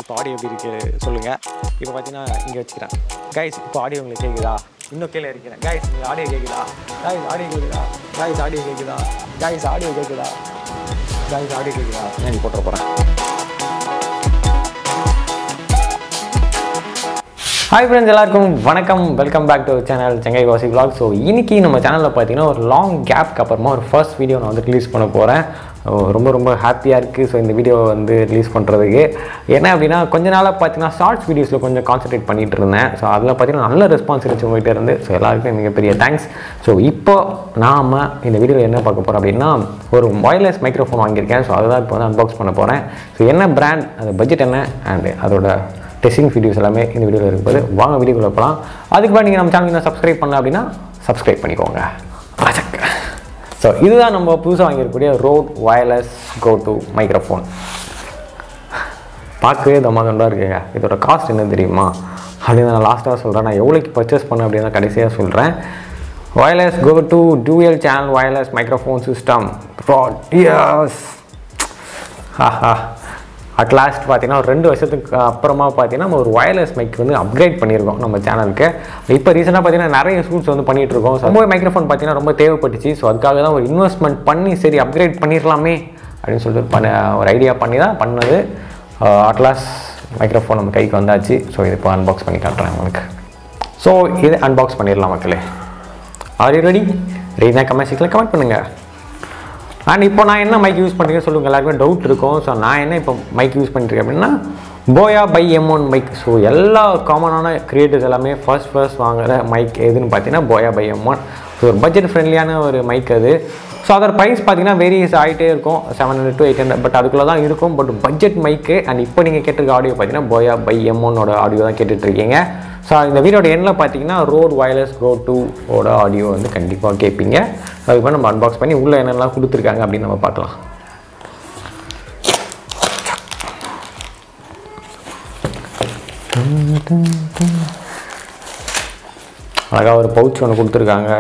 இப்போ ஆடியோ எப்படி இருக்கு சொல்லுங்கள் இப்போ பார்த்தீங்கன்னா இங்கே வச்சுக்கிறேன் கைஸ் இப்போ ஆடியோ உங்களுக்கு கேட்குதா இன்னும் கீழே இருக்கிறேன் கைஸ் உங்களுக்கு ஆடியோ கேட்குதா கைஸ் ஆடியோ கேட்குதா கைஸ் ஆடியோ கேட்குதா கைஸ் ஆடியோ கேட்குதா கைஸ் ஆடியோ கேட்குதா நான் நீ போட்டுற போகிறேன் ஹாய் ஃப்ரெண்ட்ஸ் எல்லாருக்கும் வணக்கம் welcome back to channel Chengai Vasi vlog so இன்னைக்கு நம்ம சேனலில் பார்த்தீங்கன்னா ஒரு லாங் கேப்க்கு அப்புறமா ஒரு ஃபர்ஸ்ட் வீடியோ நான் வந்து ரிலீஸ் பண்ண போகிறேன் ரொம்ப ரொம்ப ஹாப்பியாக இருக்குது ஸோ இந்த வீடியோ வந்து ரிலீஸ் பண்ணுறதுக்கு என்ன அப்படின்னா கொஞ்ச நாளாக பார்த்தீங்கன்னா ஷார்ட்ஸ் வீடியோஸில் கொஞ்சம் கான்சென்ட்ரேட் பண்ணிட்டு இருந்தேன் ஸோ அதில் பார்த்தீங்கன்னா நல்ல ரெஸ்பான்ஸ் இருந்துச்சு உங்கள்கிட்ட இருந்து ஸோ எல்லாருக்கும் மிகப்பெரிய தேங்க்ஸ் ஸோ இப்போ நாம் இந்த வீடியோவில் என்ன பார்க்க போகிறோம் அப்படின்னா ஒரு ஒயர்லெஸ் மைக்ரோஃபோன் வாங்கியிருக்கேன் ஸோ அதுதான் இப்போ வந்து அன்பாக்ஸ் பண்ண போகிறேன் ஸோ என்ன பிராண்ட் அது பட்ஜெட் என்ன அண்ட் அதோட டெஸ்டிங் வீடியோஸ் எல்லாமே இந்த வீடியோவில் இருக்கும்போது வாங்க வீடியோக்குள்ள போகலாம் அதுக்கு முன்னாடி நீங்கள் நம்ம சேனல் சப்ஸ்கிரைப் பண்ணல அப்படின்னா சப்ஸ்கிரைப் பண்ணிக்கோங்க அஜக் ஸோ இதுதான் நம்ம புதுசாக வாங்கியிருக்கக்கூடிய Rode wireless go two microphone பார்க்கவே தமாதண்டாக இருக்குங்க இதோட காஸ்ட் என்ன தெரியுமா அப்படின்னு நான் லாஸ்ட்டாக சொல்கிறேன் நான் எவ்வளோக்கு பர்ச்சேஸ் பண்ணேன் அப்படின்னு நான் கடைசியாக சொல்கிறேன் wireless go two dual channel wireless microphone system ப்ராடியஸ் ஆஹா அட் லாஸ்ட் பார்த்தீங்கன்னா ஒரு ரெண்டு வருஷத்துக்கு அப்புறமா பார்த்தீங்கன்னா நம்ம ஒரு வயர்லெஸ் மைக் வந்து அப்கிரேட் பண்ணியிருக்கோம் நம்ம சேனலுக்கு இப்போ ரீசெண்டாக பார்த்தீங்கன்னா நிறைய ஷூட்ஸ் வந்து பண்ணிகிட்டு இருக்கோம் ரொம்ப மைக்ரோஃபோன் பார்த்தீங்கன்னா ரொம்ப தேவைப்பட்டுச்சு ஸோ அதுக்காக தான் ஒரு இன்வெஸ்ட்மெண்ட் பண்ணி சரி அப்கிரேட் பண்ணிடலாமே அப்படின்னு சொல்லிட்டு பண்ண ஒரு ஐடியா பண்ணி தான் பண்ணது அட்லாஸ் மைக்ரோஃபோன் நம்ம கைக்கு வந்தாச்சு ஸோ இது இப்போ அன்பாக்ஸ் பண்ணி காட்டுறேன் உங்களுக்கு ஸோ இது அன்பாக்ஸ் பண்ணிடலாம் மக்களே ஆர் யூ ரெடி ரெடினா கமெண்ட் செக்ஷனில் கமெண்ட் பண்ணுங்கள் அண்ட் இப்போ நான் என்ன மைக் யூஸ் பண்ணுறேன்னு சொல்லுங்கள் எல்லாருக்குமே டவுட் இருக்கும் ஸோ நான் என்ன இப்போ மைக் யூஸ் பண்ணிருக்கேன் அப்படின்னா Boya by M one mic so எல்லா காமனான கிரியேட்டர்ஸ் எல்லாமே ஃபர்ஸ்ட் ஃபர்ஸ்ட் வாங்குற மைக் எதுன்னு பார்த்தீங்கன்னா Boya by M one so ஒரு பட்ஜெட் ஃப்ரெண்ட்லியான ஒரு மைக் அது ஸோ அதோட ப்ரைஸ் பார்த்தீங்கன்னா வேரியஸ் ஆகிட்டே இருக்கும் seven hundred to eight hundred but அதுக்குள்ளே தான் இருக்கும் பட் பட்ஜெட் மைக்கு அண்ட் இப்போ நீங்கள் கேட்டிருக்க ஆடியோ பார்த்தீங்கன்னா போயா பை எம் ஒன்னோட ஆடியோ தான் கேட்டுட்ருக்கீங்க ஸோ இந்த வீடியோட எண்ணில் பார்த்தீங்கன்னா ரோட் வயர்லெஸ் ப்ரோ டூ ஓட ஆடியோ வந்து கண்டிப்பாக கேட்பீங்க அதுக்கு நம்ம அன்பாக்ஸ் பண்ணி உள்ளே என்னெல்லாம் கொடுத்துருக்காங்க அப்படின்னு நம்ம பார்க்கலாம் அழகாக ஒரு பவுச் ஒன்று கொடுத்துருக்காங்க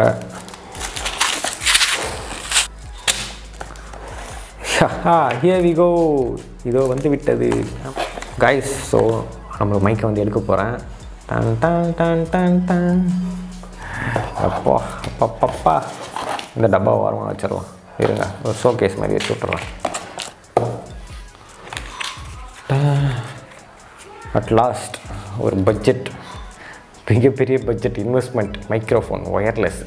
ஹியர் வி கோ இதோ வந்து விட்டது கைஸ் ஸோ நம்ம மைக்கை வந்து எடுக்க போகிறேன் டன் டன் டன் டன் டன் அப்பா அப்பப்பப்பா இந்த டப்பா ஓரமாக வச்சிடலாம் இருங்க ஒரு ஷோகேஸ் மாதிரி வச்சு விட்டுறலாம் அட் லாஸ்ட் ஒரு பட்ஜெட் மிகப்பெரிய பட்ஜெட் இன்வெஸ்ட்மெண்ட் மைக்ரோஃபோன் ஒயர்லெஸ்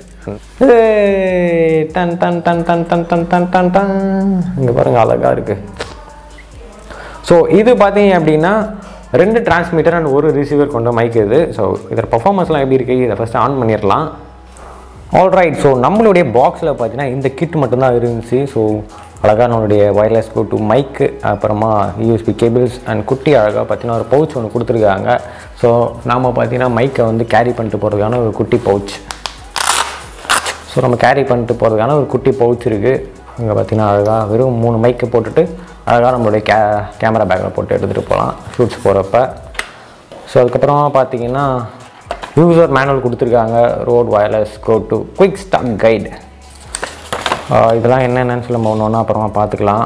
டன் டன் டன் டன் டன் டன் டன் டன் டன் இங்கே பாருங்கள் அழகாக இருக்குது ஸோ இது பார்த்தீங்க அப்படின்னா ரெண்டு டிரான்ஸ்மிட்டர் அண்ட் ஒரு ரிசீவர் கொண்ட மைக் இது ஸோ இதோட பர்ஃபார்மன்ஸ்லாம் எப்படி இருக்குது இதை ஃபஸ்ட்டு ஆன் பண்ணிடலாம் ஆல்ரைட் ஸோ நம்மளுடைய பாக்ஸில் பார்த்தீங்கன்னா இந்த கிட் மட்டும்தான் இருந்துச்சு ஸோ அழகாக நம்மளுடைய ஒயர்லெஸ் டு மைக்கு அப்புறமா யூஎஸ்பி கேபிள்ஸ் அண்ட் குட்டி அழகாக பார்த்தீங்கன்னா ஒரு பவுச் ஒன்று கொடுத்துருக்காங்க ஸோ நாம் பார்த்தீங்கன்னா மைக்கை வந்து கேரி பண்ணிட்டு போகிறதுக்கான ஒரு குட்டி பவுச் ஸோ நம்ம கேரி பண்ணிட்டு போகிறதுக்கான ஒரு குட்டி பவுச் இருக்குது இங்கே பார்த்தீங்கன்னா அழகாக வெறும் மூணு மைக்கு போட்டுட்டு அழகாக நம்மளுடைய கே கேமரா பேக்கில் போட்டு எடுத்துகிட்டு போகலாம் ஷூட்ஸ் போகிறப்ப ஸோ அதுக்கப்புறமா பார்த்தீங்கன்னா யூசர் மேனுவல் கொடுத்துருக்காங்க Rode wireless go two quick start guide இதெல்லாம் என்னென்னு சொல்லி நம்ம ஒன்று ஒன்றா அப்புறமா பார்த்துக்கலாம்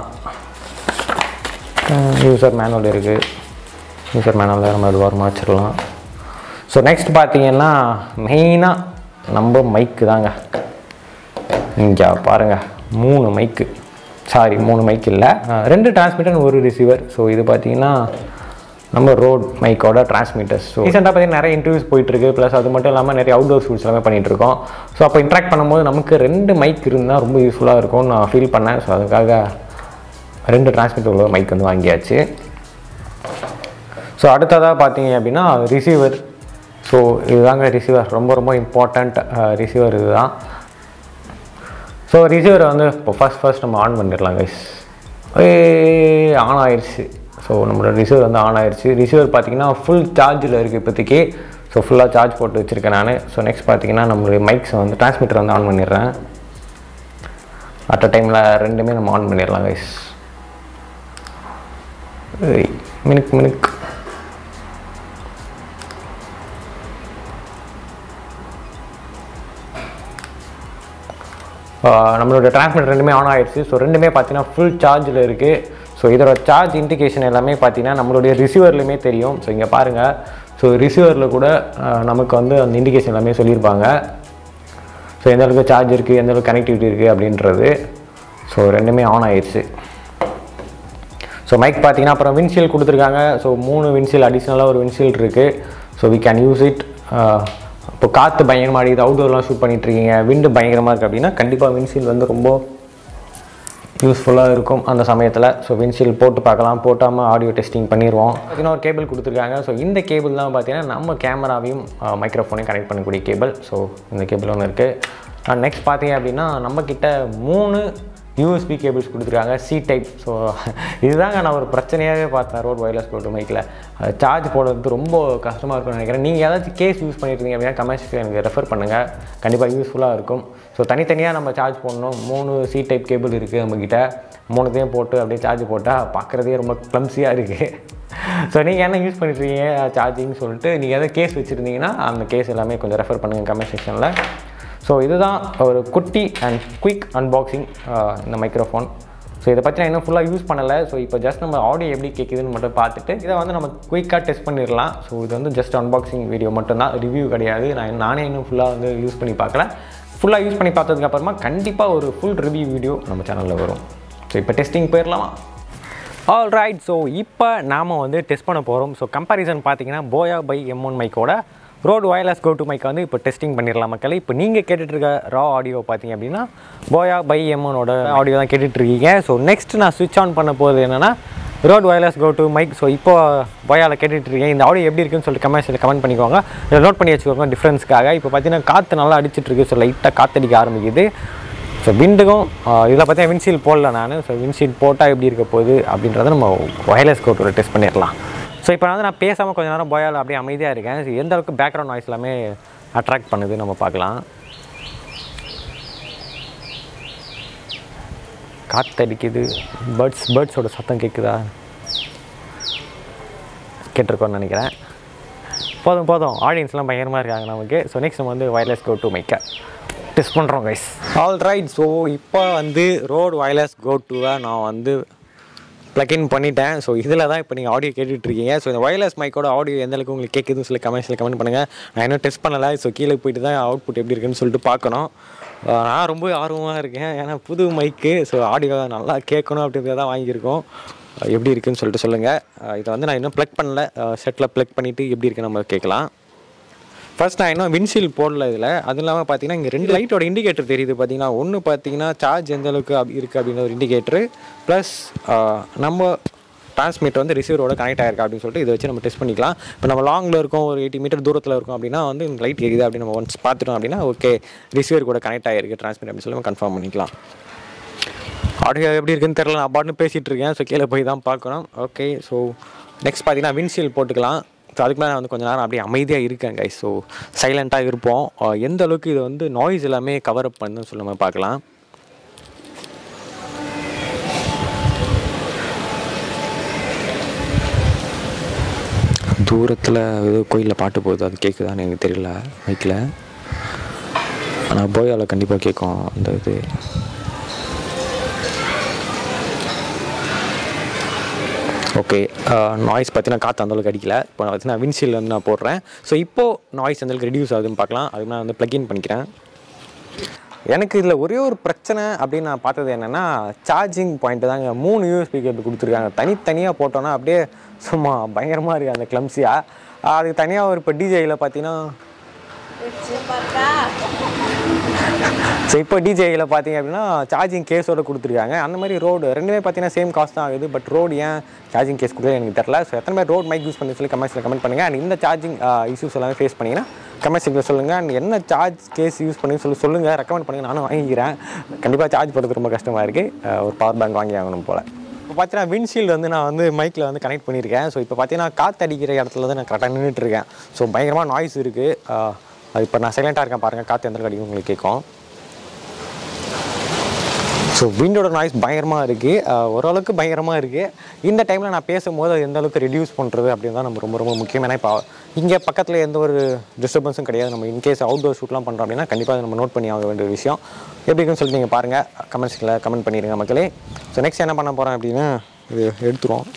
யூசர் மேனுவல் இருக்குது யூசர் மேனுவல் நம்ம அது வாரமாக வச்சிடலாம் ஸோ நெக்ஸ்ட் பார்த்தீங்கன்னா மெயினாக நம்ம மைக்கு தாங்க இங்கே பாருங்கள் மூணு மைக்கு சாரி மூணு மைக் இல்லை ரெண்டு டிரான்ஸ்மிட்டர் ஒரு ரிசீவர் ஸோ இது பார்த்தீங்கன்னா நம்ம ரோட் மைக்கோட டிரான்ஸ்மிட்டர்ஸ் ஸோ ரீசெண்டாக பார்த்தீங்கன்னா நிறைய இன்டர்வியூஸ் போயிட்டுருக்கு ப்ளஸ் அது மட்டும் இல்லாமல் நிறைய அவுட்டோர் ஷூட்ஸ் எல்லாமே பண்ணிகிட்ருக்கோம் ஸோ அப்போ இன்ட்ராக்ட் பண்ணும்போது நமக்கு ரெண்டு மைக் இருந்தால் ரொம்ப யூஸ்ஃபுல்லாக இருக்கும்னு நான் ஃபீல் பண்ணேன் ஸோ அதுக்காக ரெண்டு டிரான்ஸ்மிட்டர் உள்ள மைக் வந்து வாங்கியாச்சு ஸோ அடுத்ததாக பார்த்தீங்க அப்படின்னா ரிசீவர் ஸோ இதுதாங்க ரிசீவர் ரொம்ப ரொம்ப இம்பார்ட்டண்ட் ரிசீவர் இதுதான் ஸோ ரிசீவரை வந்து இப்போ ஃபஸ்ட் ஃபஸ்ட் நம்ம ஆன் பண்ணிடலாம் கைஸ் ஆன் ஆயிடுச்சு ஸோ நம்மளோட ரிசீவர் வந்து ஆன் ஆயிடுச்சு ரிசீவர் பார்த்தீங்கன்னா ஃபுல் சார்ஜில் இருக்குது இப்போதைக்கு ஸோ ஃபுல்லாக சார்ஜ் போட்டு வச்சுருக்கேன் நான் ஸோ நெக்ஸ்ட் பார்த்தீங்கன்னா நம்மளுடைய மைக்ஸை வந்து டிரான்ஸ்மிட்டர் வந்து ஆன் பண்ணிடுறேன் அட் அ டைமில் ரெண்டுமே நம்ம ஆன் பண்ணிடலாம் கைஸ் மினுக் மினுக் நம்மளோட டிரான்ஸ்மிட்டர் ரெண்டுமே ஆன் ஆயிடுச்சு ஸோ ரெண்டுமே பார்த்தீங்கன்னா ஃபுல் சார்ஜில் இருக்குது ஸோ இதோட சார்ஜ் இண்டிகேஷன் எல்லாமே பார்த்தீங்கன்னா நம்மளுடைய ரிசீவர்லையுமே தெரியும் ஸோ இங்கே பாருங்கள் ஸோ ரிசீவரில் கூட அஹ், நமக்கு வந்து அந்த இண்டிகேஷன் எல்லாமே சொல்லியிருப்பாங்க ஸோ எந்த அளவுக்கு சார்ஜ் இருக்குது எந்த அளவுக்கு கனெக்டிவிட்டி இருக்குது அப்படின்றது ஸோ ரெண்டுமே ஆன் ஆயிடுச்சு ஸோ மைக் பார்த்தீங்கன்னா அப்புறம் விண்ஷீல் கொடுத்துருக்காங்க ஸோ மூணு விண்ஷீல் அடிஷ்னலாக ஒரு விண்ஷீல் இருக்குது so we can use it இப்போ காற்று பயங்கரமாக அடிக்குது அவுட்டோர்லாம் ஷூட் பண்ணிட்டு இருக்கீங்க விண்டு பயங்கரமாக இருக்குது அப்படின்னா கண்டிப்பாக விண்ஷீல் வந்து ரொம்ப யூஸ்ஃபுல்லாக இருக்கும் அந்த சமயத்தில் ஸோ விண்ஷீல் போட்டு பார்க்கலாம் போட்டாமல் ஆடியோ டெஸ்டிங் பண்ணிடுவோம் பார்த்தீங்கன்னா ஒரு கேபிள் கொடுத்துருக்காங்க ஸோ இந்த கேபிள் தான் பார்த்தீங்கன்னா நம்ம கேமராவையும் மைக்ரோஃபோனையும் கனெக்ட் பண்ணக்கூடிய கேபிள் ஸோ இந்த கேபிள் ஒன்று இருக்குது நெக்ஸ்ட் பார்த்தீங்க அப்படின்னா நம்மக்கிட்ட மூணு யூஎஸ்பி கேபிள்ஸ் கொடுத்துருக்காங்க சி டைப் ஸோ இதுதாங்க நான் ஒரு பிரச்சனையாகவே பார்த்தேன் ரோட் ஒயர்லெஸ் கோட்டு மைக்கில் சார்ஜ் போடுறது ரொம்ப கஷ்டமாக இருக்கும்னு நினைக்கிறேன் நீங்கள் ஏதாச்சும் கேஸ் யூஸ் பண்ணியிருந்தீங்க அப்படின்னா கமெண்ட்ஸ்க்கு எனக்கு ரெஃபர் பண்ணுங்கள் கண்டிப்பாக யூஸ்ஃபுல்லாக இருக்கும் ஸோ தனித்தனியாக நம்ம சார்ஜ் பண்ணணும் மூணு சி டைப் கேபிள் இருக்குது நம்மக்கிட்ட மூணுத்தையும் போட்டு அப்படியே சார்ஜ் போட்டால் பார்க்குறதே ரொம்ப க்ளம்ஸியாக இருக்குது ஸோ நீங்கள் என்ன யூஸ் பண்ணிட்டுருக்கீங்க சார்ஜிங் சொல்லிட்டு நீங்கள் எதாவது கேஸ் வச்சுருந்தீங்கன்னா அந்த கேஸ் எல்லாமே கொஞ்சம் ரெஃபர் பண்ணுங்கள் கமெண்ட் செக்ஷனில் ஸோ இதுதான் ஒரு குட்டி அண்ட் குயிக் அன்பாக்சிங் இந்த மைக்ரோஃபோன் ஸோ இதை பற்றி நான் இன்னும் ஃபுல்லாக யூஸ் பண்ணலை ஸோ இப்போ ஜஸ்ட் நம்ம ஆடியோ எப்படி கேட்குதுன்னு மட்டும் பார்த்துட்டு இதை வந்து நம்ம குயிக்காக டெஸ்ட் பண்ணிடலாம் ஸோ இது வந்து ஜஸ்ட் அன்பாக்சிங் வீடியோ மட்டும்தான் ரிவ்யூ கிடையாது நான் நானே இன்னும் ஃபுல்லாக வந்து யூஸ் பண்ணி பார்க்கல ஃபுல்லாக யூஸ் பண்ணி பார்த்ததுக்கு அப்புறமா கண்டிப்பாக ஒரு ஃபுல் ரிவ்யூ வீடியோ நம்ம சேனலில் வரும் ஸோ இப்போ டெஸ்டிங் போயிடலாமா ஆல் ரைட் ஸோ இப்போ நாம் வந்து டெஸ்ட் பண்ண போகிறோம் ஸோ கம்பேரிசன் பார்த்தீங்கன்னா போயா பை எம் ஒன் மைக்கோட Rode wireless go two mic வந்து இப்போ டெஸ்டிங் பண்ணிடலாம் மக்களே இப்போ நீங்கள் கேட்டுட்டு இருக்க ரா ஆடியோ பார்த்தீங்க அப்படின்னா போயா பை எம் ஒனோட ஆடியோ தான் கேட்டுட்டு இருக்கீங்க ஸோ நெக்ஸ்ட் நான் ஸ்விட்ச் ஆன் பண்ண போகிறது என்னென்னா Rode wireless go two mic so இப்போ போயாவில் கேட்டுட்டு இருக்கேன் இந்த ஆடியோ எப்படி இருக்குன்னு சொல்லிட்டு கமெண்ட்ஸில் கமெண்ட் பண்ணிக்கோங்க இதை நோட் பண்ணி வச்சுக்கோங்க டிஃப்ரென்ஸ்க்காக இப்போ பார்த்தீங்கன்னா காற்று நல்லா அடிச்சிட்டு இருக்கு ஸோ லைட்டாக காற்றடிக்க ஆரம்பிக்குது ஸோ விண்டுக்கும் இதில் பார்த்தீங்கன்னா விண்ட்ஷீல் போடல நான் ஸோ விண்ட்ஷீல் போட்டால் எப்படி இருக்க போகுது அப்படின்றத நம்ம ஒயர்லெஸ் கோட்டோட டெஸ்ட் பண்ணிடலாம் ஸோ இப்போ வந்து நான் பேசாமல் கொஞ்ச நேரம் போயால் அப்படியே அமைதியாக இருக்கேன் ஸோ எந்த அளவுக்கு பேக்ரவுண்ட் நாய்ஸ் எல்லாமே அட்ராக்ட் பண்ணுது நம்ம பார்க்கலாம் காற்றடிக்குது பேர்ட்ஸ் பேர்ட்ஸோட சத்தம் கேட்குதா கேட்டிருக்கோன்னு நினைக்கிறேன் போதும் போதும் ஆடியன்ஸ்லாம் பயங்கரமாக இருக்காங்க நமக்கு ஸோ நெக்ஸ்ட் நம்ம வந்து வயர்லெஸ் கோ டு மைக்க டெஸ்ட் பண்ணுறோம் கைஸ் ஆல் ரைட் ஸோ இப்போ வந்து ரோடு வயர்லெஸ் கோ டுவை நான் வந்து ப்ளக்இன் பண்ணிட்டேன் ஸோ இதில் தான் இப்போ நீங்கள் ஆடியோ கேட்டுட்ருக்கீங்க ஸோ இந்த வயர்லெஸ் மைக்கோட ஆடியோ எந்த அளவுக்கு உங்களுக்கு கேட்குதுன்னு சொல்லி கமெண்ட்ஸில் கமெண்ட் பண்ணுங்கள் நான் இன்னும் டெஸ்ட் பண்ணலை ஸோ கீழே போயிட்டு தான் அவுட்புட் எப்படி இருக்குன்னு சொல்லிட்டு பார்க்கணும் அஹ் நான் ரொம்ப ஆர்வமாக இருக்கேன் ஏன்னா புது மைக்கு ஸோ ஆடியோ நல்லா கேட்கணும் அப்படின்றத தான் வாங்கியிருக்கோம் அஹ் எப்படி இருக்குன்னு சொல்லிட்டு சொல்லுங்கள் இதை வந்து நான் இன்னும் ப்ளக் பண்ணல செட்டில் ப்ளக் பண்ணிவிட்டு எப்படி இருக்குன்னு நம்ம கேட்கலாம் ஃபர்ஸ்ட் நான் இன்னும் விண்ட்ஷீல் போடல இதில் அது இல்லாமல் பார்த்தீங்கன்னா இங்கே ரெண்டு லைட்டோட இண்டிகேட்டர் தெரியுது பார்த்தீங்கன்னா ஒன்று பார்த்தீங்கன்னா சார்ஜ் எந்த அளவுக்கு அப் இருக்குது அப்படின்ற ஒரு இண்டிகேட்டர் ப்ளஸ் நம்ம டிரான்ஸ்மிட்டர் வந்து ரிசீவரோட கனெக்ட் ஆயிருக்கா அப்படின்னு சொல்லிட்டு இதை வச்சு நம்ம டெஸ்ட் பண்ணிக்கலாம் இப்போ நம்ம லாங்கில் இருக்கோம் ஒரு எயிட்டி மீட்டர் தூரத்தில் இருக்கோம் அப்படின்னா வந்து இந்த லைட் எரியுது அப்படின்னு நம்ம ஒன்ஸ் பார்த்துட்டோம் அப்படின்னா ஓகே ரிசீவர் கூட கனெக்ட் ஆகிருக்கு டிரான்ஸ்மிட் அப்படின்னு சொல்லி நம்ம கன்ஃபார்ம் பண்ணிக்கலாம் ஆடியோ எப்படி இருக்குன்னு தெரியல நான் பாட்டுன்னு பேசிகிட்டு இருக்கேன் ஸோ கீழே போய் தான் பார்க்கணும் ஓகே ஸோ நெக்ஸ்ட் பார்த்தீங்கன்னா விண்ட்ஷீல் போட்டுக்கலாம் ஸோ அதுக்கு மேலே நான் வந்து கொஞ்ச நேரம் அப்படியே அமைதியாக இருக்கேன் கைஸ் ஸோ சைலண்ட்டாக இருப்போம் அஹ் எந்த அளவுக்கு இது வந்து நாய்ஸ் எல்லாமே கவர் அப் பண்ணுன்னு சொல்லி நம்ம பார்க்கலாம் தூரத்தில் ஏதோ கோயிலில் பாட்டு போகுது அது கேட்குதான்னு எனக்கு தெரியல மைக்கில் ஆனால் போயால் கண்டிப்பாக கேட்கும் அந்த இது ஓகே நாய்ஸ் பார்த்தீங்கன்னா காற்று அந்தளவுக்கு அடிக்கல இப்போ பார்த்தீங்கன்னா விண்ட்ஷீல் வந்து நான் போடுறேன் ஸோ இப்போது நாய்ஸ் அந்தளவுக்கு ரெடியூஸ் ஆகுதுன்னு பார்க்கலாம் அதுக்கு நான் வந்து ப்ளக்இன் பண்ணிக்கிறேன் எனக்கு இதில் ஒரே ஒரு பிரச்சனை அப்படின்னு நான் பார்த்தது என்னென்னா சார்ஜிங் பாயிண்ட் தாங்க மூணு யூஎஸ்பி கேபிள் கொடுத்துருக்காங்க தனித்தனியாக போட்டோன்னா அப்படியே சும்மா பயங்கரமாக இருக்குது அந்த கிளம்ஸியாக அதுக்கு தனியாக ஒரு இப்போ டிஜேயில் பார்த்தீங்கன்னா ஸோ இப்போ டிஜேயில் பார்த்தீங்க அப்படின்னா சார்ஜிங் கேஸோட கொடுத்துருக்காங்க அந்த மாதிரி ரோடு ரெண்டுமே பார்த்தீங்கன்னா சேம் காஸ்ட் தான் ஆகுது பட் ரோடு ஏன் சார்ஜிங் கேஸ் கொடுக்குறது எனக்கு தெரியல ஸோ எத்தனை பேர் ரோட் மைக் யூஸ் பண்ணி சொல்லி கமெண்ட்ஸில் கமெண்ட் பண்ணுங்கள் அண்ட் இந்த சார்ஜிங் இஷ்யூஸ் எல்லாமே ஃபேஸ் பண்ணிங்கன்னா கமெண்ட்ஸில் சொல்லுங்கள் அண்ட் என்ன சார்ஜ் கேஸ் யூஸ் பண்ணி சொல்லி சொல்லுங்கள் ரெக்கமெண்ட் பண்ணுங்கள் நானும் வாங்கிக்கிறேன் கண்டிப்பாக சார்ஜ் போடுறது ரொம்ப கஷ்டமாக இருக்குது ஒரு பவர் பேங்க் வாங்கி ஆகணும் போல் இப்போ பார்த்தீங்கன்னா விண்ட்ஷீல்டு வந்து நான் வந்து மைக்கில் வந்து கனெக்ட் பண்ணியிருக்கேன் ஸோ இப்போ பார்த்தீங்கன்னா காற்று அடிக்கிற இடத்துல தான் நான் கரெக்டாக நின்றுட்டு இருக்கேன் ஸோ பயங்கரமாக நாய்ஸ் இருக்குது இப்போ நான் சைலண்ட்டாக இருக்கேன் பாருங்கள் காற்று எந்த அளவுக்கு அடிக்கும் உங்களுக்கு கேட்கும் ஸோ விண்டோட நாய்ஸ் பயங்கரமாக இருக்குது ஓரளவுக்கு பயங்கரமாக இருக்குது இந்த டைமில் நான் பேசும்போது அது எந்த அளவுக்கு ரெடியூஸ் பண்ணுறது அப்படின்னு தான் நம்ம ரொம்ப ரொம்ப முக்கியம் ஏன்னா இப்போ இங்கே பக்கத்தில் எந்த ஒரு டிஸ்டர்பன்ஸும் கிடையாது நம்ம இன்கேஸ் அவுட்டோர் ஷூட்லாம் பண்ணுறோம் அப்படின்னா கண்டிப்பாக அதை நம்ம நோட் பண்ணி ஆக வேண்டிய விஷயம் எப்படி இருக்குன்னு சொல்லிட்டு நீங்கள் பாருங்கள் கமெண்ட்ஸில் கமெண்ட் பண்ணிடுங்க மக்களே ஸோ நெக்ஸ்ட் என்ன பண்ண போகிறேன் அப்படின்னா இது எடுத்துருவோம்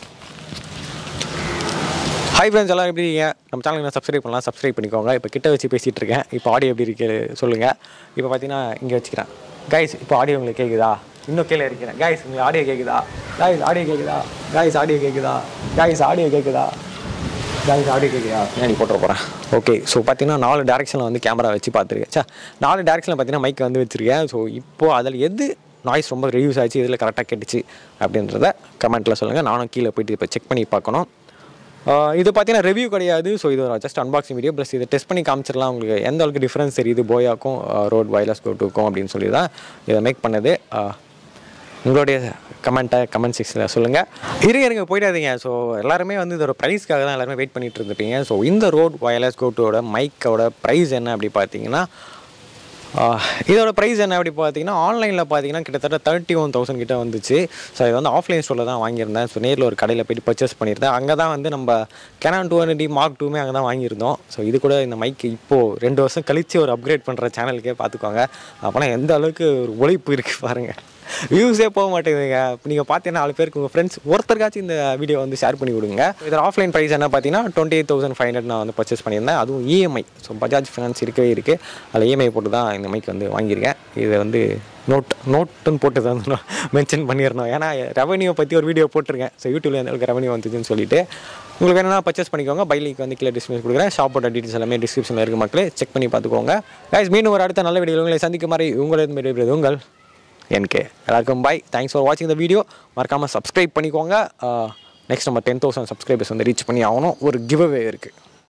ஹாய் ஃப்ரெண்ட்ஸ் எல்லாம் எப்படி இருக்கீங்க நம்ம சேனலுக்கு நான் சப்ஸ்கிரைப் பண்ணலாம் சப்ஸ்கிரைப் பண்ணிக்கோங்க இப்போ கிட்ட வச்சு பேசிகிட்டு இருக்கேன் இப்போ ஆடியோ எப்படி இருக்கு சொல்லுங்கள் இப்போ பார்த்தீங்கன்னா இங்கே வச்சுக்கிறேன் கைஸ் இப்போ ஆடியோ உங்களுக்கு கேட்குதா இன்னும் கீழே இருக்கிறேன் கைஸ் உங்களுக்கு ஆடியோ கேட்குதா கைஸ் ஆடியோ கேட்குதா கைஸ் ஆடியோ கேட்குதா கைஸ் ஆடியோ கேட்குதா கைஸ் ஆடியோ கேட்குதா ஏன் நீ போட்டுற போகிறேன் ஓகே ஸோ பார்த்தீங்கன்னா நாலு டேரக்ஷனில் வந்து கேமரா வச்சு பார்த்துருக்கேன் சே நாலு டேரக்ஷனில் பார்த்தீங்கன்னா மைக் வந்து வச்சுருக்கேன் ஸோ இப்போது அதில் எது நாய்ஸ் ரொம்ப ரிவ்யூஸ் ஆச்சு இதில் கரெக்டாக கேட்டுச்சு அப்படின்றத கமெண்ட்டில் சொல்லுங்கள் நானும் கீழே போயிட்டு இப்போ செக் பண்ணி பார்க்கணும் ஆஹ் இது பார்த்தீங்கன்னா ரிவ்யூ கிடையாது ஸோ இது ஒரு ஜஸ்ட் அன்பாக்சிங் வீடியோ ப்ளஸ் இதை டெஸ்ட் பண்ணி காமிச்சிடலாம் உங்களுக்கு எந்த அளவுக்கு டிஃப்ரென்ஸ் தெரியுது போயாக்கும் ரோட் வைலஸ் கோட்டுக்கும் அப்படின்னு சொல்லி தான் இதை மேக் பண்ணது ஆஹ் உங்களுடைய கமெண்ட்டை கமெண்ட் செக்ஷனில் சொல்லுங்கள் இருங்க இருங்க போயிடாதீங்க ஸோ எல்லாருமே வந்து இதோட ப்ரைஸ்க்காக தான் எல்லாருமே வெயிட் பண்ணிட்டு இருந்துப்பீங்க ஸோ இந்த ரோட் வயர்லெஸ் கோட்டோட மைக்கோட ப்ரைஸ் என்ன அப்படி பார்த்தீங்கன்னா ஆஹ் இதோட ப்ரைஸ் என்ன அப்படி பார்த்தீங்கன்னா ஆன்லைனில் பார்த்தீங்கன்னா கிட்டத்தட்ட தேர்ட்டி ஒன் தௌசண்ட் கிட்ட வந்துச்சு ஸோ இது வந்து ஆஃப்லைன் ஸ்டோரில் தான் வாங்கியிருந்தேன் ஸோ நேரில் ஒரு கடையில் போயிட்டு பர்ச்சேஸ் பண்ணியிருந்தேன் அங்கே தான் வந்து நம்ம Canon two hundred D mark டூமே அங்கே தான் வாங்கியிருந்தோம் ஸோ இது கூட இந்த மைக் இப்போது ரெண்டு வருஷம் கழித்து ஒரு அப்கிரேட் பண்ணுற சேனலுக்கே பார்த்துக்கோங்க அப்போனா எந்த அளவுக்கு ஒரு உழைப்பு இருக்குது பாருங்கள் வியூஸே போக மாட்டேங்குதுங்க இப்போ நீங்கள் பார்த்தீங்கன்னா நாலு பேருக்கு உங்கள் ஃப்ரெண்ட்ஸ் ஒருத்தருக்காச்சும் இந்த வீடியோ வந்து ஷேர் பண்ணி கொடுங்க இதில் ஆஃப்லைன் ப்ரைஸ் என்ன பார்த்தீங்கன்னா twenty eight thousand five hundred நான் வந்து பர்ச்சேஸ் பண்ணியிருந்தேன் அதுவும் இஎம்ஐ ஸோ பஜாஜ் ஃபினான்ஸ் இருக்கவே இருக்குது அதில் இஎம்ஐ போட்டு தான் இந்த மைக் வந்து வாங்கியிருக்கேன் இது வந்து நோட் நோட்டுன்னு போட்டு தான் மென்ஷன் பண்ணிடணும் ஏன்னா ரெவன்யூ பற்றி ஒரு வீடியோ போட்டிருக்கேன் ஸோ யூடியூப்ல எந்த அளவுக்கு ரெவன்யூ வந்துச்சுன்னு சொல்லிட்டு உங்களுக்கு வேணும்னா பர்ச்சேஸ் பண்ணிக்கோங்க பைலிக்கு வந்து கீழே டிஸ்கிரிப்ஷன் கொடுக்குறேன் ஷாப்போட டீட்டெயில்ஸ் எல்லாமே டிஸ்கிரிப்ஷனில் இருக்க மக்களே செக் பண்ணி பார்த்துக்கோங்க கைஸ் மீண்டும் ஒரு அடுத்த நல்ல வீடியோ உங்களை சந்திக்கும் மாதிரி உங்களிடம் விடைபெறுவது உங்கள் என்கே எல்லாருக்கும் பாய் தேங்க்ஸ் ஃபார் வாட்சிங் த வீடியோ மறக்காமல் சப்ஸ்கிரைப் பண்ணிக்கோங்க நெக்ஸ்ட் நம்ம டென் தௌசண்ட் சப்ஸ்கிரைபர்ஸ் வந்து ரீச் பண்ணி ஆகணும் ஒரு கிவ் அவே இருக்குது